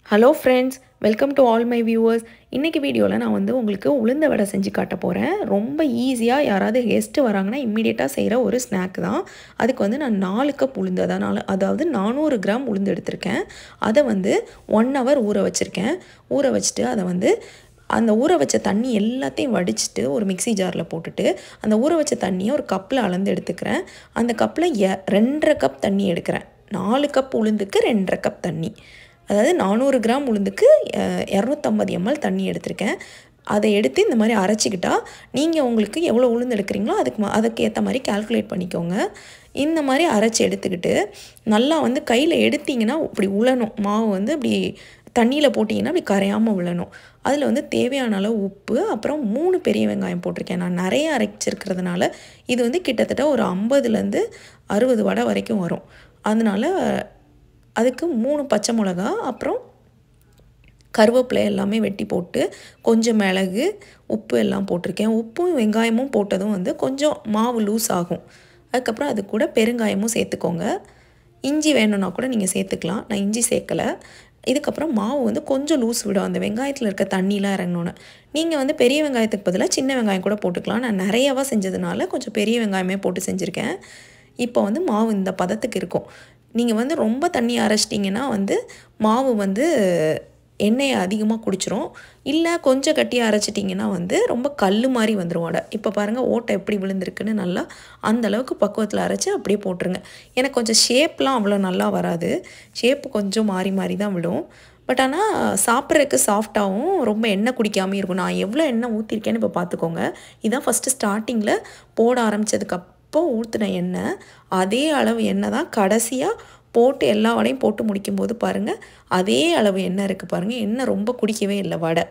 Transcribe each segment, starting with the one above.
hello friends welcome to all my viewers இன்றைக்கி வீடியோவில் நான் வந்து உங்களுக்கு உளுந்த வடை செஞ்சு காட்ட போகிறேன் ரொம்ப ஈஸியாக யாராவது கெஸ்ட்டு வராங்கன்னா இம்மிடியட்டாக செய்கிற ஒரு ஸ்நாக் தான் அதுக்கு வந்து நான் நாலு கப் உளுந்து அதனால் அதாவது நானூறு கிராம் உளுந்து எடுத்திருக்கேன் அதை வந்து ஒன் ஹவர் ஊற வச்சுருக்கேன் ஊற வச்சுட்டு அதை வந்து அந்த ஊற வச்ச தண்ணி எல்லாத்தையும் வடிச்சிட்டு ஒரு மிக்சி ஜாரில் போட்டுட்டு அந்த ஊற வச்ச தண்ணியை ஒரு கப்பில் அளந்து எடுத்துக்கிறேன் அந்த கப்பில் எ ரெண்டரை கப் தண்ணி எடுக்கிறேன் நாலு கப் உளுந்துக்கு ரெண்டரை கப் தண்ணி அதாவது நானூறு கிராம் உளுந்துக்கு இரநூத்தம்பது எம்எல் தண்ணி எடுத்திருக்கேன் அதை எடுத்து இந்த மாதிரி அரைச்சிக்கிட்டா நீங்கள் உங்களுக்கு எவ்வளோ உளுந்து எடுக்கிறீங்களோ அதுக்கு ம- அதுக்கு ஏற்ற மாதிரி கால்குலேட் பண்ணிக்கோங்க இந்த மாதிரி அரைச்சி எடுத்துக்கிட்டு நல்லா வந்து கையில் எடுத்தீங்கன்னா இப்படி உழணும் மாவு வந்து இப்படி தண்ணியில் போட்டிங்கன்னா அப்படி கரையாமல் விழணும் அதில் வந்து தேவையான அளவு உப்பு அப்புறம் மூணு பெரிய வெங்காயம் போட்டிருக்கேன் நான் நிறைய அரைச்சிருக்கிறதுனால இது வந்து கிட்டத்தட்ட ஒரு ஐம்பதுலேருந்து அறுபது வடை வரைக்கும் வரும் அதனால அதுக்கு மூணு பச்சை மிளகா அப்புறம் கருவேப்பிலை எல்லாமே வெட்டி போட்டு கொஞ்சம் மிளகு உப்பு எல்லாம் போட்டிருக்கேன் உப்பும் வெங்காயமும் போட்டதும் வந்து கொஞ்சம் மாவு லூஸ் ஆகும் அதுக்கப்புறம் அது கூட பெருங்காயமும் சேர்த்துக்கோங்க இஞ்சி வேணும்னா கூட நீங்கள் சேர்த்துக்கலாம் நான் இஞ்சி சேர்க்கலை இதுக்கப்புறம் மாவு வந்து கொஞ்சம் லூஸ் விடும் அந்த வெங்காயத்தில் இருக்க தண்ணிலாம் இறங்கணுன்னு நீங்கள் வந்து பெரிய வெங்காயத்துக்கு பதிலாக சின்ன வெங்காயம் கூட போட்டுக்கலாம் நான் நிறையவா செஞ்சதுனால கொஞ்சம் பெரிய வெங்காயமே போட்டு செஞ்சுருக்கேன் இப்போ வந்து மாவு இந்த பதத்துக்கு இருக்கும் நீங்கள் வந்து ரொம்ப தண்ணி அரைச்சிட்டிங்கன்னா வந்து மாவு வந்து எண்ணெயை அதிகமாக குடிச்சிரும் இல்லை கொஞ்சம் கட்டியாக அரைச்சிட்டிங்கன்னா வந்து ரொம்ப கல் மாதிரி வந்துடும் வடை இப்போ பாருங்கள் ஓட்டை எப்படி விழுந்திருக்குன்னு நல்லா அந்த அளவுக்கு பக்குவத்தில் அரைச்சி அப்படியே போட்டுருங்க எனக்கு கொஞ்சம் ஷேப்லாம் அவ்வளோ நல்லா வராது ஷேப்பு கொஞ்சம் மாறி மாறி தான் விடும் பட் ஆனால் சாப்பிட்றதுக்கு சாஃப்டாகவும் ரொம்ப எண்ணெய் குடிக்காமல் இருக்கும் நான் எவ்வளோ எண்ணெய் ஊற்றிருக்கேன்னு இப்போ பார்த்துக்கோங்க இதான் ஃபஸ்ட்டு ஸ்டார்டிங்கில் போட ஆரம்பித்ததுக்கப்புறம் ஊற்றின எண்ணெய் அதே அளவு எண்ணெய் தான் கடைசியாக போட்டு எல்லா வடையும் போட்டு முடிக்கும்போது பாருங்கள் அதே அளவு எண்ணெய் இருக்குது பாருங்கள் எண்ணெய் ரொம்ப குடிக்கவே இல்லை வடை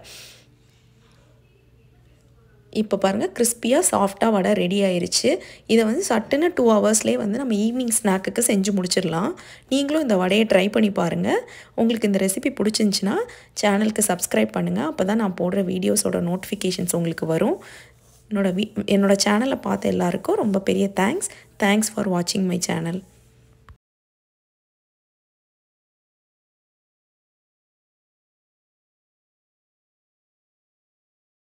இப்போ பாருங்கள் கிறிஸ்பியாக சாஃப்டாக வடை ரெடி ஆயிருச்சு இதை வந்து சட்டுன்னு டூ ஹவர்ஸ்லேயே வந்து நம்ம ஈவினிங் ஸ்நாக்குக்கு செஞ்சு முடிச்சிடலாம் நீங்களும் இந்த வடையை ட்ரை பண்ணி பாருங்கள் உங்களுக்கு இந்த ரெசிபி பிடிச்சிருந்துச்சின்னா சேனலுக்கு சப்ஸ்கிரைப் பண்ணுங்கள் அப்போ தான் நான் போடுற வீடியோஸோட நோட்டிஃபிகேஷன்ஸ் உங்களுக்கு வரும் என்னோட வீ என்னோட சேனலை பார்த்த எல்லாருக்கும் ரொம்ப பெரிய தேங்க்ஸ் தேங்க்ஸ் ஃபார் வாட்சிங் மை சேனல்